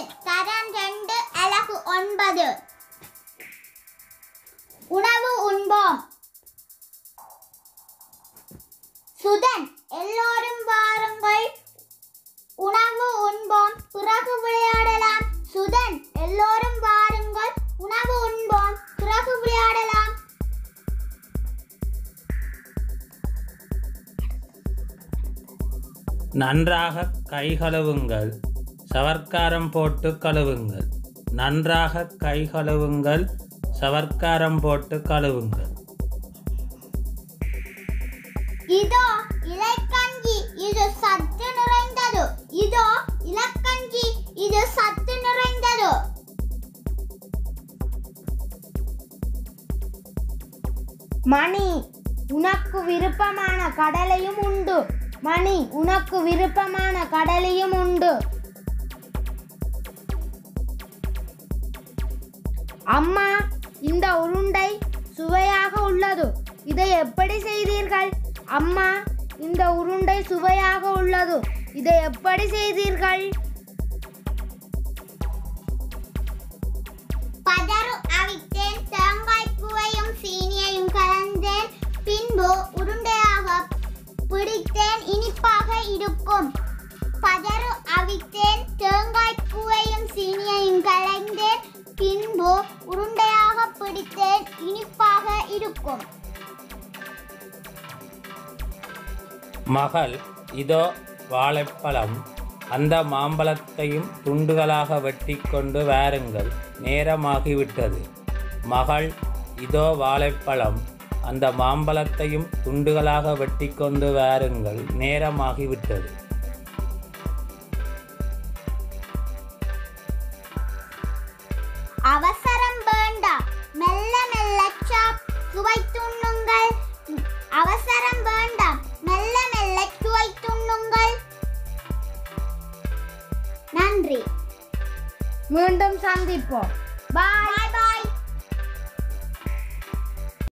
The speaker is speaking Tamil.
தரம் ரெண்டு அழகு ஒன்பது உணவு உண்போம் சுதன் எல்லோரும் வாருங்கள் உணவு உண்போம் பிறகு விளையாடலாம் சுதன் எல்லோரும் வாருங்கள் உணவு உண்போம் பிறகு விளையாடலாம் நன்றாக கை கழுவுங்கள் சவர்க்காரம் போட்டு கழுவுங்கள் நன்றாக கை கழுவுங்கள் சவர்க்காரம் போட்டு கழுவுங்கள் இதோ இலைக்கஞ்சி இது சத்து நிறைந்தது இதோ இலக்கஞ்சி இது சத்து நிறைந்தது மணி உனக்கு விருப்பமான கடலையும் உண்டு மணி உனக்கு விருப்பமான கடலையும் உண்டு அம்மா இந்த உருண்டை சுவையாக உள்ளது இதை எப்படி செய்தீர்கள் அம்மா இந்த உருண்டை சுவையாக உள்ளது இதை எப்படி செய்தீர்கள் பதறு அவித்தேன் தேங்காய் பூவையும் சீனியையும் கலந்தேன் பின்பு உருண்டையாக பிடித்தேன் இனிப்பாக இருக்கும் பதறு அவித்தேன் தேங்காய் பூவையும் சீனியையும் கலந்தேன் பின்பு உருண்டையாக பிடித்தேன் இனிப்பாக இருக்கும் மகள் இதோ வாழைப்பழம் அந்த மாம்பழத்தையும் துண்டுகளாக வெட்டி கொண்டு வாருங்கள் நேரமாகிவிட்டது மகள் இதோ வாழைப்பழம் அந்த மாம்பழத்தையும் துண்டுகளாக வெட்டி கொண்டு வாருங்கள் நேரமாகிவிட்டது அவசரம் வேண்டாம் மெல்ல மெல்ல சாப் சுவைத்துண்ணுங்கள் அவசரம் வேண்டாம் மெல்ல மெல்ல சுவைத்துண்ணுங்கள் நன்றி மீண்டும் சந்திப்போம் பாய் பாய் பாய்